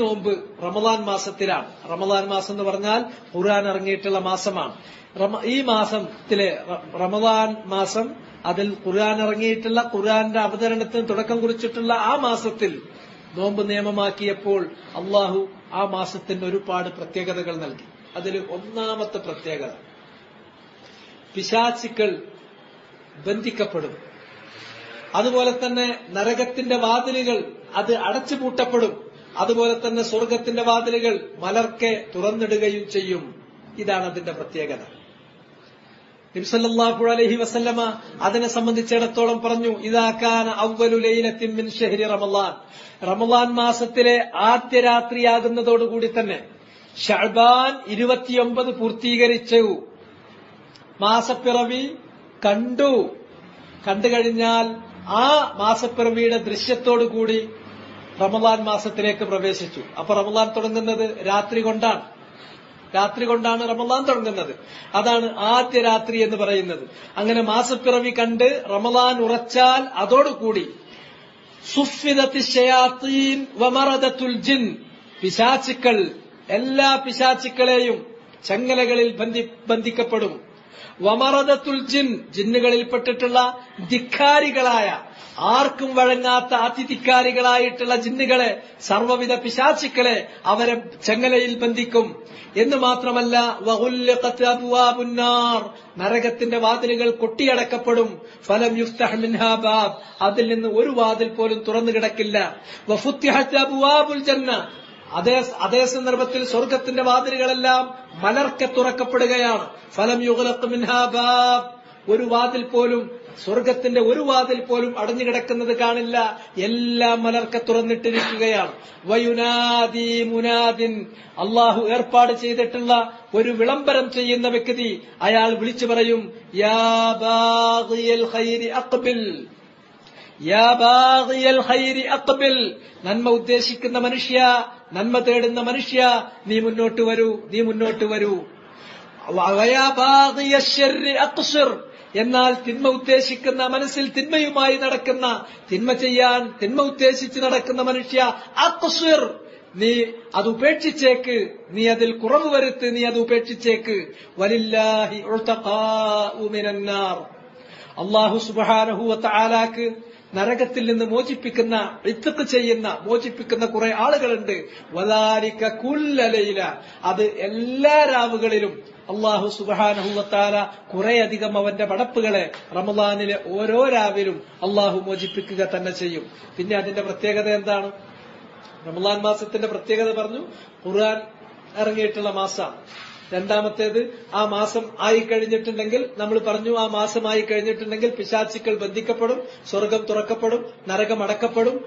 നോമ്പ് റമദാൻ മാസത്തിലാണ് റമദാൻ മാസം എന്ന് പറഞ്ഞാൽ ഖുർആൻ ഇറങ്ങിയിട്ടുള്ള മാസമാണ് റമ- ഈ മാസത്തിലെ റ- റമദാൻ മാസം അതിൽ ഖുർആൻ ഇറങ്ങിയിട്ടുള്ള ഖുർആന്റെ അവതരണത്തിന് തുടക്കം കുറിച്ചിട്ടുള്ള ആ മാസത്തിൽ നോമ്പ് നിയമമാക്കിയപ്പോൾ അള്ളാഹു ആ മാസത്തിന് ഒരുപാട് പ്രത്യേകതകൾ നൽകി അതിൽ ഒന്നാമത്തെ പ്രത്യേകത പിശാചുക്കൾ ബന്ധിക്കപ്പെടും അതുപോലെ തന്നെ നരകത്തിന്റെ വാതിലുകൾ അത് അടച്ചുപൂട്ടപ്പെടും അതുപോലെ തന്നെ സ്വർഗത്തിന്റെ വാതിലുകൾ മലർക്കെ തുറന്നിടുകയും ചെയ്യും ഇതാണ് അതിന്റെ പ്രത്യേകത നബിസല്ലാഹു അലഹി വസല്ലമ അതിനെ സംബന്ധിച്ചിടത്തോളം പറഞ്ഞു ഇതാക്കാൻ അവലു ലൈലത്തിൻ മിൻ ഷഹരി റമലാൻ റമലാൻ മാസത്തിലെ ആദ്യ രാത്രിയാകുന്നതോടുകൂടി തന്നെ ഷഅബാൻ ഇരുപത്തിയൊമ്പത് പൂർത്തീകരിച്ചു മാസപ്പിറവി കണ്ടു കണ്ടു കഴിഞ്ഞാൽ ആ മാസപ്പിറവിയുടെ ദൃശ്യത്തോടുകൂടി റമദാൻ മാസത്തിലേക്ക് പ്രവേശിച്ചു അപ്പൊ റമദാൻ തുടങ്ങുന്നത് രാത്രി കൊണ്ടാണ് രാത്രി കൊണ്ടാണ് റമദാൻ തുടങ്ങുന്നത് അതാണ് ആദ്യ രാത്രി എന്ന് പറയുന്നത് അങ്ങനെ മാസപ്പിറവി കണ്ട് റമദാൻ ഉറച്ചാൽ അതോടുകൂടി സുഫിദത്തി ഷയാത്തീൻ വമറദത്തുൽ ജിൻ പിശാചുക്കൾ എല്ലാ പിശാചുക്കളെയും ചങ്ങലകളിൽ ബന്ധി ബന്ധിക്കപ്പെടും വമറദത്തുൽ ജിൻ ജിന്നുകളിൽപ്പെട്ടിട്ടുള്ള ധിക്കാരികളായ ആർക്കും വഴങ്ങാത്ത അതിധിക്കാരികളായിട്ടുള്ള ജിന്നുകളെ സർവ്വവിധ പിശാചുക്കളെ അവരെ ചങ്ങലയിൽ ബന്ധിക്കും എന്ന് മാത്രമല്ല വഹുല്ലിഖത്ത് അബ്വാബുന്നാർ നരകത്തിന്റെ വാതിലുകൾ കൊട്ടിയടക്കപ്പെടും ഫലം യുഫ്തഹ് മിൻഹാ ബാബ് അതിൽ നിന്ന് ഒരു വാതിൽ പോലും തുറന്നു കിടക്കില്ല വഫുത്തിഹത്ത് അബ്വാബുൽ ജന്ന അതേ അതേ സന്ദർഭത്തിൽ സ്വർഗത്തിന്റെ വാതിലുകളെല്ലാം മലർക്കെ തുറക്കപ്പെടുകയാണ് ഫലം യുഗലത്ത് മിൻഹാ ബാബ് ഒരു വാതിൽ പോലും സ്വർഗത്തിന്റെ ഒരു വാതിൽ പോലും അടഞ്ഞു കിടക്കുന്നത് കാണില്ല എല്ലാം മലർക്കെ തുറന്നിട്ടിരിക്കുകയാണ് വയുനാദി മുനാദിൻ അള്ളാഹു ഏർപ്പാട് ചെയ്തിട്ടുള്ള ഒരു വിളംബരം ചെയ്യുന്ന വ്യക്തി അയാൾ വിളിച്ചു പറയും യാ ബാഗിയൽ ഖൈരി അഖ്ബിൽ യാ ബാഗിയൽ ഖൈരി അഖ്ബിൽ നന്മ ഉദ്ദേശിക്കുന്ന മനുഷ്യ നന്മ തേടുന്ന മനുഷ്യ നീ മുന്നോട്ട് വരൂ നീ മുന്നോട്ട് വരൂ വയാ ബാഗിയ ശർരി അഖ്സിർ എന്നാൽ തിന്മ ഉദ്ദേശിക്കുന്ന മനസ്സിൽ തിന്മയുമായി നടക്കുന്ന തിന്മ ചെയ്യാൻ തിന്മ ഉദ്ദേശിച്ച് നടക്കുന്ന മനുഷ്യ അഖ്സിർ നീ അത് ഉപേക്ഷിച്ചേക്ക് നീ അതിൽ കുറവ് വരുത്ത് നീ അത് ഉപേക്ഷിച്ചേക്ക് വലില്ലാഹി ഉൾത്തഖാഉ മിനന്നാർ അള്ളാഹു സുബാനഹുവത്ത ആലാക്ക് നരകത്തിൽ നിന്ന് മോചിപ്പിക്കുന്ന ഇത്തക്ക് ചെയ്യുന്ന മോചിപ്പിക്കുന്ന കുറെ ആളുകളുണ്ട് വലാരിക്ക കുല്ലലയില അത് എല്ലാ രാവുകളിലും അള്ളാഹു സുബാനഹുവത്താല കുറേയധികം അവന്റെ പടപ്പുകളെ റമദാനിലെ ഓരോ രാവിലും അള്ളാഹു മോചിപ്പിക്കുക തന്നെ ചെയ്യും പിന്നെ അതിന്റെ പ്രത്യേകത എന്താണ് റമദാൻ മാസത്തിന്റെ പ്രത്യേകത പറഞ്ഞു ഖുർആൻ ഇറങ്ങിയിട്ടുള്ള മാസമാണ് രണ്ടാമത്തേത് ആ മാസം ആയി കഴിഞ്ഞിട്ടുണ്ടെങ്കിൽ നമ്മൾ പറഞ്ഞു ആ മാസമായി കഴിഞ്ഞിട്ടുണ്ടെങ്കിൽ പിശാചുക്കൾ ബന്ധിക്കപ്പെടും സ്വർഗം തുറക്കപ്പെടും നരകം അടക്കപ്പെടും